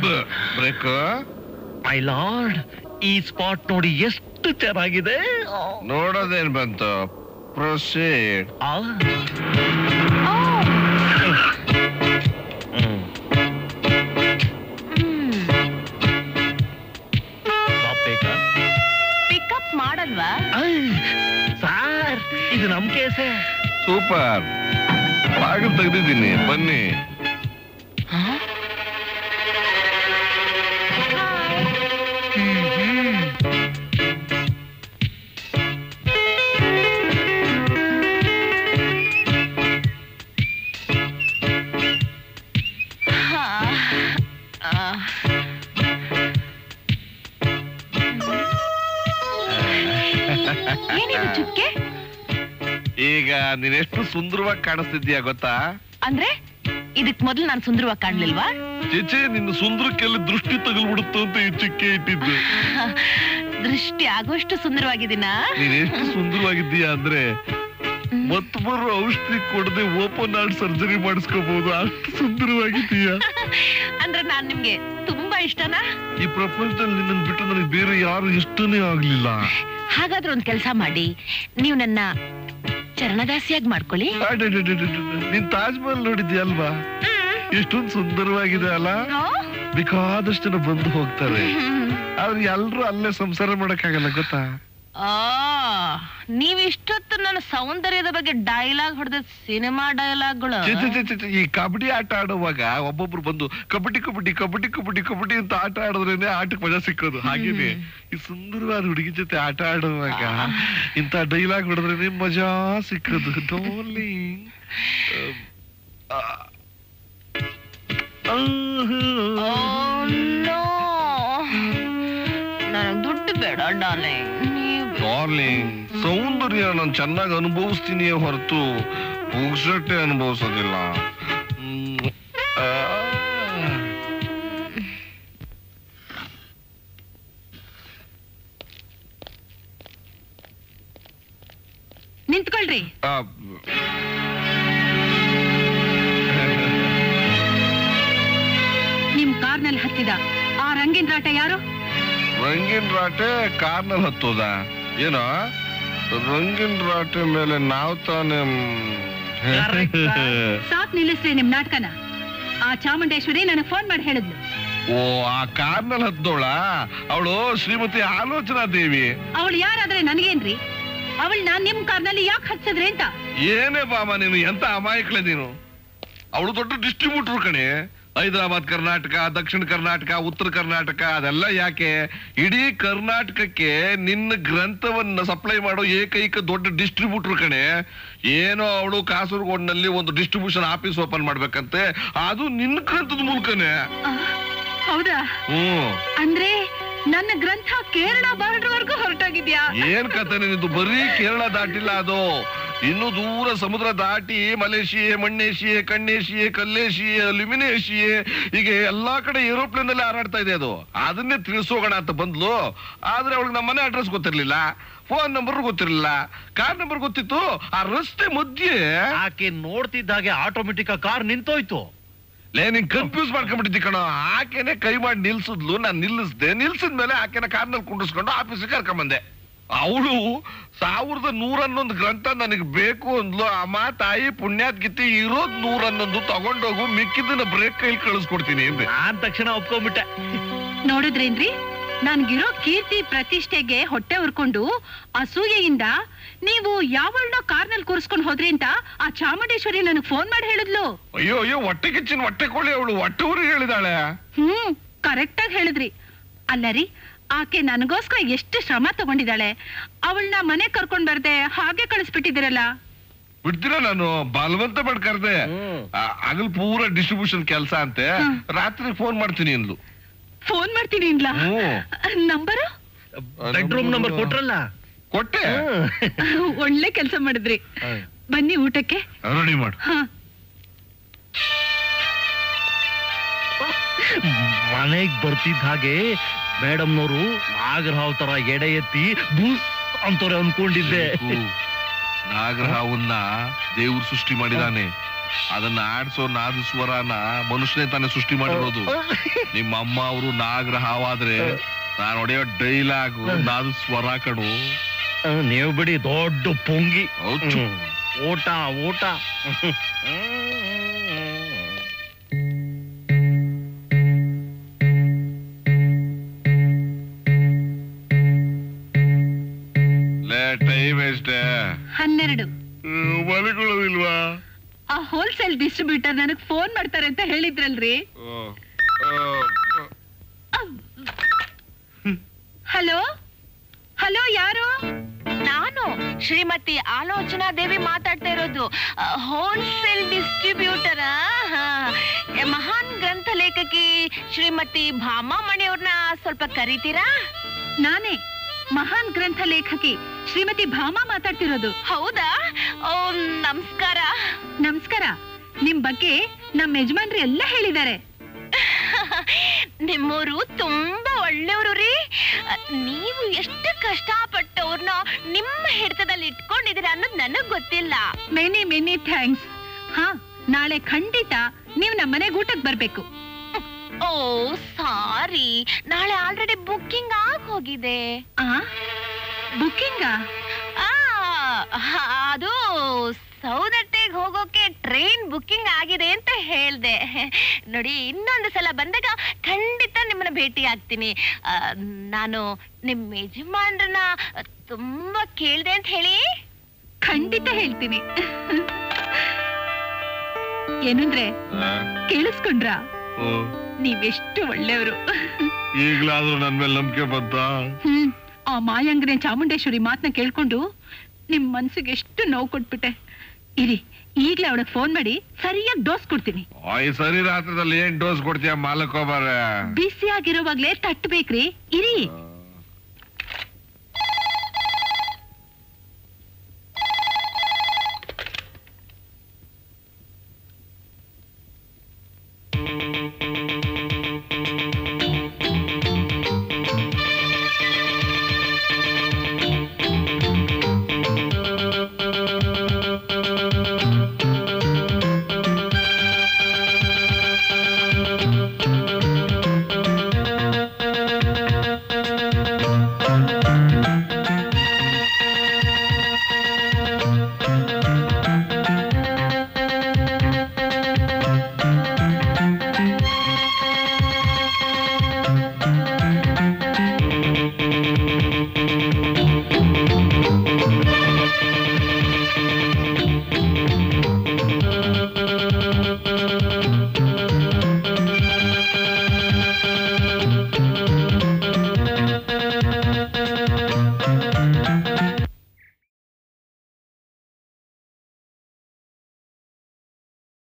Break my lord ಈ spot ನೋಡಿ ಎಷ್ಟು ಚೆನ್ನಾಗಿದೆ ನೋಡೋದೇನ್ ಬಂತು ಪ್ರೊಸೀಡ್ ಆ, ಓ, ಹ್ಮ್. ಹ್ಮ್. ಸ್ಟಾಪ್ ಬೇಕಾ ಪಿಕಪ್ ಮಾಡಲ್ವಾ ಐ, ಸಾರ್ ಇದು ನಮ್ ಕೇಸೆ ಸೂಪರ್ ಬಾಗಿಲು ತೆಗ್ದಿದ್ದೀನಿ ಬನ್ನಿ ಹಾ. ಆ. ಏನಿದು ಚುಕ್ಕೆ ಈಗ ನೀನೆಷ್ಟು ಸುಂದರವಾಗಿ ಕಾಣಿಸ್ತಿದ್ಯಾ ಗೊತ್ತಾ ಅಂದ್ರೆ ಇದಕ್ ಮೊದ್ಲು ನಾನು ಸುಂದರವಾಗಿ ಕಾಣ್ಲಿಲ್ವಾ ಚೇಚೆ ನಿನ್ನ ಸುಂದರಕ್ಕೆಲ್ಲ ದೃಷ್ಟಿ ತಗಲ್ಬಿಡುತ್ತು ಅಂತ ಈ ಚಿಕ್ಕೆ ಇಟ್ಟಿದ್ದು ದೃಷ್ಟಿ ಆಗೋಷ್ಟು ಸುಂದರವಾಗಿದ್ದೀನಾ ನೀನ್ ಎಷ್ಟು ಸುಂದರವಾಗಿದ್ದೀಯಾ ಅಂದ್ರೆ ಮತ್ತೊಬ್ಬರು ಔಷಧಿ ಕೊಡದೆ ಓಪನ್ ಹಾರ್ಟ್ ಸರ್ಜರಿ ಮಾಡಿಸ್ಕೋಬಹುದು ಅಷ್ಟು ಸುಂದರವಾಗಿದ್ದೀಯಾ ಅಂದ್ರೆ ನಾನ್ ನಿಮ್ಗೆ ತುಂಬಾ ಇಷ್ಟನಾ ಈ ಪ್ರಪಂಚದಲ್ಲಿ ನಿನ್ನನ್ನು ಬಿಟ್ಟು ನನಗೆ ಬೇರೆ ಯಾರು ಇಷ್ಟನೇ ಆಗ್ಲಿಲ್ಲ ಹಾಗಾದ್ರೆ ಒಂದ್ ಕೆಲ್ಸ ಮಾಡಿ ನೀವು ನನ್ನ ಚರಣದಾಸಿಯಾಗಿ ಮಾಡ್ಕೊಳ್ಳಿ ಅಡೆಡೆಡೆಡೆಡೆ. ನೀನ್ ತಾಜ್ ಮಹಲ್ ನೋಡಿದ್ಯಾ ಅಲ್ವಾ ಎಷ್ಟೊಂದು ಸುಂದರವಾಗಿದೆ ಅಲ್ಲ ಆ? ಬೇಕಾದಷ್ಟು ಜನ ಬಂದು ಹೋಗ್ತಾರೆ ಹ್ಮ್. ಆದ್ರೆ ಎಲ್ರು ಅಲ್ಲೇ ಸಂಸಾರ ಮಾಡಕ್ಕಾಗಲ್ಲ ಗೊತ್ತಾ ಆ ನೀವ್ ಇಷ್ಟೊತ್ತು ನನ್ನ ಸೌಂದರ್ಯದ ಬಗ್ಗೆ ಡೈಲಾಗ್ ಹೊಡೆದ ಸಿನಿಮಾ ಡೈಲಾಗ್ಗಳು ಛೆ, ಛೆ, ಛೆ, ಛೆ, ಛೆ, ಈ ಕಬಡ್ಡಿ ಆಟ ಆಡುವಾಗ ಒಬ್ಬೊಬ್ರು ಬಂದು ಕಬಡ್ಡಿ ಕಬಡ್ಡಿ ಕಬಡ್ಡಿ ಕಬಡ್ಡಿ ಕಬಡ್ಡಿ ಅಂತ ಆಟ ಆಡಿದ್ರೇನೆ ಆಟಕ್ಕೆ ಮಜಾ ಸಿಕ್ಕೋದು ಹಾಗೇನೆ ಈ ಸುಂದರವಾದ ಹುಡುಗಿ ಜೊತೆ ಆಟ ಆಡುವಾಗ ಇಂತ ಡೈಲಾಗ್ ಹೊಡೆದ್ರೇನೆ ಮಜಾ ಸಿಕ್ಕೋದು ಡೋಲಿ ನನಗ್ ದುಡ್ಡು ಬೇಡ ಡಾರ್ಲಿಂಗ್ ನೀವು ಡಾರ್ಲಿಂಗ್ ಸೌಂದರ್ಯ ನಾನು ಚೆನ್ನಾಗಿ ಅನುಭವಿಸ್ತೀನಿ ಹೊರತು ಪುಗ್ಸಟ್ಟೆ ಅನುಭವಿಸೋದಿಲ್ಲ ಹ್ಮ್. ಆ. ನಿಂತ್ಕೊಳ್ರಿ ಆ, ನಿಮ್ ಕಾರ್ನಲ್ಲಿ ಹತ್ತಿದ ಆ ರಂಗಿನ ರಾಟ ಯಾರು ರಂಗಿನ ರಾಟೆ ಕಾರ್ನಲ್ಲಿ ಹತ್ತೋದ ಏನೋ ರಂಗಿನ ರಾಟೆ ಮೇಲೆ ನಾವ್ ತಾನೇ Correct, ಸಾಕ್ ನಿಲ್ಲಿಸ್ರಿ ನಿಮ್ ನಾಟಕನ ಆ ಚಾಮುಂಡೇಶ್ವರಿ ನನಗೆ ಫೋನ್ ಮಾಡಿ ಹೇಳಿದ್ಲು ಓ ಆ ಕಾರ್ನಲ್ಲಿ ಹತ್ತೋಳ ಅವಳು ಶ್ರೀಮತಿ ಆಲೋಚನಾ ದೇವಿ ಅವಳು ಯಾರಾದ್ರೆ ನನಗೇನ್ರಿ ಅವಳು ನಾನ್ ನಿಮ್ ಕಾರ್ನಲ್ಲಿ ಯಾಕೆ ಹಚ್ಚಿದ್ರಿ ಅಂತ ಏನೇ ಬಾಮ ನೀನು ಎಂತ ಅಮಾಯಕಳೆ ನೀನು ಅವಳು ದೊಡ್ಡ ಡಿಸ್ಟ್ರಿಬ್ಯೂಟರ್ ಕಣೆ ಹೈದರಾಬಾದ್ ಕರ್ನಾಟಕ ದಕ್ಷಿಣ ಕರ್ನಾಟಕ ಉತ್ತರ ಕರ್ನಾಟಕ ಅದೆಲ್ಲ ಯಾಕೆ ಇಡೀ ಕರ್ನಾಟಕಕ್ಕೆ ನಿನ್ನ ಗ್ರಂಥವನ್ನ ಸಪ್ಲೈ ಮಾಡೋ ಏಕೈಕ ದೊಡ್ಡ ಡಿಸ್ಟ್ರಿಬ್ಯೂಟರ್ ಕಣೆ ಏನೋ ಅವಳು ಕಾಸರಗೋಡ್ನಲ್ಲಿ ಒಂದು ಡಿಸ್ಟ್ರಿಬ್ಯೂಷನ್ ಆಫೀಸ್ ಓಪನ್ ಮಾಡ್ಬೇಕಂತೆ ಅದು ನಿನ್ನ ಗ್ರಂಥದ ಮೂಲಕನೇ ಹೌದಾ ಹ್ಮ್ ಅಂದ್ರೆ ನನ್ನ ಗ್ರಂಥ ಕೇರಳ ಬಾರ್ಡರ್ವರೆಗೂ ಹೊರಟೋಗಿದ್ಯಾ ಏನ್ ಕತೆ ನಿಂದು ಬರೀ ಕೇರಳ ದಾಟಿಲ್ಲ ಅದು ಇನ್ನು ದೂರ ಸಮುದ್ರ ದಾಟಿ ಮಲೇಷಿಯೆ ಮಣ್ಣೇಶಿಯೆ ಕಣ್ಣೇಶಿಯೆ ಕಲ್ಲೇಶಿಯೆ ಲಿಮಿನೇಶಿಯೆ ಹೀಗೆ ಎಲ್ಲಾ ಕಡೆ ಏರೋಪ್ಲೇನ್ ಅಲ್ಲಿ ಹಾರಾಡ್ತಾ ಇದೆ ಅದು ಅದನ್ನೇ ತಿಳಿಸೋಗೋಣ ಅಂತ ಬಂದ್ಲು ಆದ್ರೆ ಅವಳಿಗೆ ನಮ್ಮ ಮನೆ ಅಡ್ರೆಸ್ ಗೊತ್ತಿರ್ಲಿಲ್ಲ ಫೋನ್ ನಂಬರ್ ಗೊತ್ತಿರ್ಲಿಲ್ಲ ಕಾರ್ ನಂಬರ್ ಗೊತ್ತಿತ್ತು ಆ ರಸ್ತೆ ಮಧ್ಯೆ ಆಕೆ ನೋಡ್ತಿದ್ದಾಗೆ ಆಟೋಮೆಟಿಕ್ ಕಾರ್ ನಿಂತೋಯ್ತು ಲೇ ನೀನ್ ಕನ್ಫ್ಯೂಸ್ ಮಾಡ್ಕೊಂಡ್ಬಿಟ್ಟಿದ್ದಿ ಕಣ ಆಕೆನೆ ಕೈ ಮಾಡಿ ನಿಲ್ಸಿದ್ಲು ನಾನ್ ನಿಲ್ಲಿಸ್ದೆ ನಿಲ್ಸಿದ್ಮೇಲೆ ಆಕೆನ ಕಾರ್ನಲ್ಲಿ ಕುಂಡಿಸ್ಕೊಂಡು ಆಫೀಸಿಗೆ ಕರ್ಕೊಂಬಂದೆ ಅವಳು ಸಾವಿರದ ನೂರನ್ನೊಂದು ಗ್ರಂಥ ನನಗೆ ಬೇಕು ಅಂದ್ಲು ಅಮ್ಮ ತಾಯಿ ಪುಣ್ಯಾತ್ ಗಿತ್ತಿ ಇರೋದ್ ನೂರನ್ನೊಂದು ತಗೊಂಡೋಗು ಮಿಕ್ಕಿದ್ದನ್ನ ಬ್ರೇಕ್ ಕೈಲಿ ಕಳಿಸ್ಕೊಡ್ತೀನಿ ಅಂದೆ ನಾನ್ ತಕ್ಷಣ ಒಪ್ಕೊಂಡ್ಬಿಟ್ಟೆ ನೋಡಿದ್ರೇನ್ರಿ ನನ್ಗಿರೋ ಕೀರ್ತಿ ಪ್ರತಿಷ್ಠೆಗೆ ಹೊಟ್ಟೆ ಉರ್ಕೊಂಡು ಅಸೂಯೆಯಿಂದ ನೀವು ಯಾವಳನ್ನೋ ಕಾರ್ನಲ್ಲಿ ಕೂರಿಸ್ಕೊಂಡು ಹೋದ್ರಿ ಅಂತ ಆ ಚಾಮುಂಡೇಶ್ವರಿ ನನಗ್ ಫೋನ್ ಮಾಡಿ ಹೇಳಿದ್ಲು ಅಯ್ಯೋ ಅಯ್ಯೋ ಹೊಟ್ಟೆ ಕಿಚ್ಚಿನ ಹೊಟ್ಟೆ ಕೊಳ್ಳಿ ಅವಳು ಹೊಟ್ಟೆ ಊರಿಗೆ ಹೇಳಿದಾಳೆ ಹ್ಮ್ ಕರೆಕ್ಟ್ ಆಗಿ ಹೇಳಿದ್ರಿ ಅಲ್ಲ ರೀ ಆಕೆ ನನಗೋಸ್ಕರ ಎಷ್ಟು ಶ್ರಮ ತಗೊಂಡಿದ್ದಾಳೆ ಅವಳನ್ನ ಮನೆ ಕರ್ಕೊಂಡ್ ಬರ್ದೆ ಹಾಗೆ ಕಳಿಸ್ಬಿಟ್ಟಿದ್ದೀರಲ್ಲ ಬಿಡ್ತೀರ ನಾನು ಬಲವಂತ ಮಾಡಿ ಕರ್ದೆ ಹ್ಮ್. ಆ- ಹಗಲ್ ಪೂರ ಡಿಸ್ಟ್ರಿಬ್ಯೂಷನ್ ಕೆಲಸ ಅಂತೆ ಹ್ಮ್. ರಾತ್ರಿ ಫೋನ್ ಮಾಡ್ತೀನಿ ಅಂದ್ಲು ಫೋನ್ ಮಾಡ್ತೀನಿ ಇಲ್ಲ ಹ್ಮ್. ನಂಬರು ಬೆಡ್ರೂಮ್ ನಂಬರ್ ಕೊಟ್ರಲ್ಲ ಕೊಟ್ಟೆ ಒಳ್ಳೆ ಕೆಲಸ ಮಾಡಿದ್ರಿ ಬನ್ನಿ ಊಟಕ್ಕೆ ರೆಡಿ ಮಾಡು ಹಾ ಮನೆಗ್ ಬರ್ತಿದ್ದ ಹಾಗೆ ಮೇಡಮ್ನವರು ನಾಗರಹಾವ್ ತರ ಎಡೆ ಎತ್ತಿ ಬೂಸ್ ಅಂತವ್ರೆ ಅನ್ಕೊಂಡಿದ್ದೆ ನಾಗರಹಾವನ್ನ ದೇವ್ರು ಸೃಷ್ಟಿ ಮಾಡಿದಾನೆ ಅದನ್ನ ಆಡ್ಸೋ ನಾದ ಸ್ವರನ ಮನುಷ್ಯನೇ ತಾನೇ ಸೃಷ್ಟಿ ಮಾಡಿರೋದು ನಿಮ್ಮ ಅಮ್ಮ ಅವರು ನಾಗರ ಹಾವಾದ್ರೆ ನಾನು ಹೊಡೆಯೋ ಡೈಲಾಗು ನಾದ ಸ್ವರ ಕಣು ನೀವು ಬಿಡಿ ದೊಡ್ಡ ಪೊಂಗಿ ಹೌದು. ಹ್ಮ್. ಊಟ ಊಟ ಲೇ ಟೈಮ್ ಎಷ್ಟೇ ಹನ್ನೆರಡು ಮಲ್ಕೊಳ್ಳೋದಿಲ್ವಾ ಆ ಹೋಲ್ಸೇಲ್ ಡಿಸ್ಟ್ರಿಬ್ಯೂಟರ್ ನನಗ್ ಫೋನ್ ಮಾಡ್ತಾರೆ ಅಂತ ಹೇಳಿದ್ರಲ್ರಿ ಹಲೋ ಹಲೋ ಯಾರು ನಾನು ಶ್ರೀಮತಿ ಆಲೋಚನಾ ದೇವಿ ಮಾತಾಡ್ತಾ ಇರೋದು ಹೋಲ್ಸೇಲ್ ಡಿಸ್ಟ್ರಿಬ್ಯೂಟರ್ ಮಹಾನ್ ಗ್ರಂಥ ಲೇಖಕಿ ಶ್ರೀಮತಿ ಭಾಮಾ ಮಣಿಯವ್ರನ್ನ ಸ್ವಲ್ಪ ಕರೀತೀರಾ ನಾನೇ ಮಹಾನ್ ಗ್ರಂಥ ಲೇಖಕಿ ಶ್ರೀಮತಿ ಭಾಮಾ ಮಾತಾಡ್ತಿರೋದು ಹೌದಾ ಓ ನಮಸ್ಕಾರ ನಮಸ್ಕಾರ ನಿಮ್ ಬಗ್ಗೆ ನಮ್ ಯಜಮಾನ್ರು ಎಲ್ಲ ಹೇಳಿದ್ದಾರೆ ನಿಮ್ಮೂರು ತುಂಬಾ ಒಳ್ಳೆಯವರು ರೀ ಅಹ್, ನೀವು ಎಷ್ಟು ಕಷ್ಟಪಟ್ಟವ್ರನ್ನ ನಿಮ್ಮ ಹಿಡಿತದಲ್ಲಿ ಇಟ್ಕೊಂಡಿದ್ದೀರಾ ಅನ್ನೋದು ನನಗ್ ಗೊತ್ತಿಲ್ಲ ಮೆನಿ ಮೆನಿ ಥ್ಯಾಂಕ್ಸ್ ಹಾ ನಾಳೆ ಖಂಡಿತ ನೀವ್ ನಮ್ಮ ಮನೆಗೆ ಊಟಕ್ಕೆ ಬರ್ಬೇಕು ಓ ಸಾರಿ ನಾಳೆ ಆಲ್ರೆಡಿ ಬುಕ್ಕಿಂಗ್ ಆಗ್ ಹೋಗಿದೆ ಆ ಬುಕ್ಕಿಂಗಾ ಆ, ಹ, ಅದು ಸೌದಟ್ಟೆಗೆ ಹೋಗೋಕೆ ಟ್ರೈನ್ ಬುಕ್ಕಿಂಗ್ ಆಗಿದೆ ಅಂತ ಹೇಳ್ದೆ ನೋಡಿ ಇನ್ನೊಂದು ಸಲ ಬಂದಾಗ ಖಂಡಿತ ನಿಮ್ಮನ್ನ ಭೇಟಿ ಆಗ್ತೀನಿ ಆ, ನಾನು ನಿಮ್ಮ ಯಜಮಾನ್ರನ್ನ ತುಂಬಾ ಕೇಳ್ದೆ ಅಂತ ಹೇಳಿ ಖಂಡಿತ ಹೇಳ್ತೀನಿ ಏನಂದ್ರೆ ಕೇಳಿಸ್ಕೊಂಡ್ರಾ ನೀವೆಷ್ಟು ಒಳ್ಳೆಯವರು ಈಗ್ಲಾದ್ರೂ ನನ್ ಮೇಲೆ ನಂಬಿಕೆ ಬಂತ ಹ್ಮ್ ಆ ಮಾಯಾಂಗ್ರೆ ಚಾಮುಂಡೇಶ್ವರಿ ಮಾತನ್ನ ಕೇಳ್ಕೊಂಡು ನಿಮ್ ಮನ್ಸಿಗೆ ಎಷ್ಟು ನೋವು ಕೊಟ್ಬಿಟ್ಟೆ ಇರಿ ಈಗ್ಲೇ ಅವಳಗ್ ಫೋನ್ ಮಾಡಿ ಸರಿಯಾಗಿ ಡೋಸ್ ಕೊಡ್ತೀನಿ ಈ ಸರಿ ರಾತ್ರದಲ್ಲಿ ಏನ್ ಡೋಸ್ ಕೊಡ್ತೀಯ ಮಾಲಕ್ ಹೋಗ್ಬಾರ ಬಿಸಿ ಆಗಿರೋವಾಗ್ಲೇ ತಟ್ಟಬೇಕ್ರಿ ಇರಿ ಆ.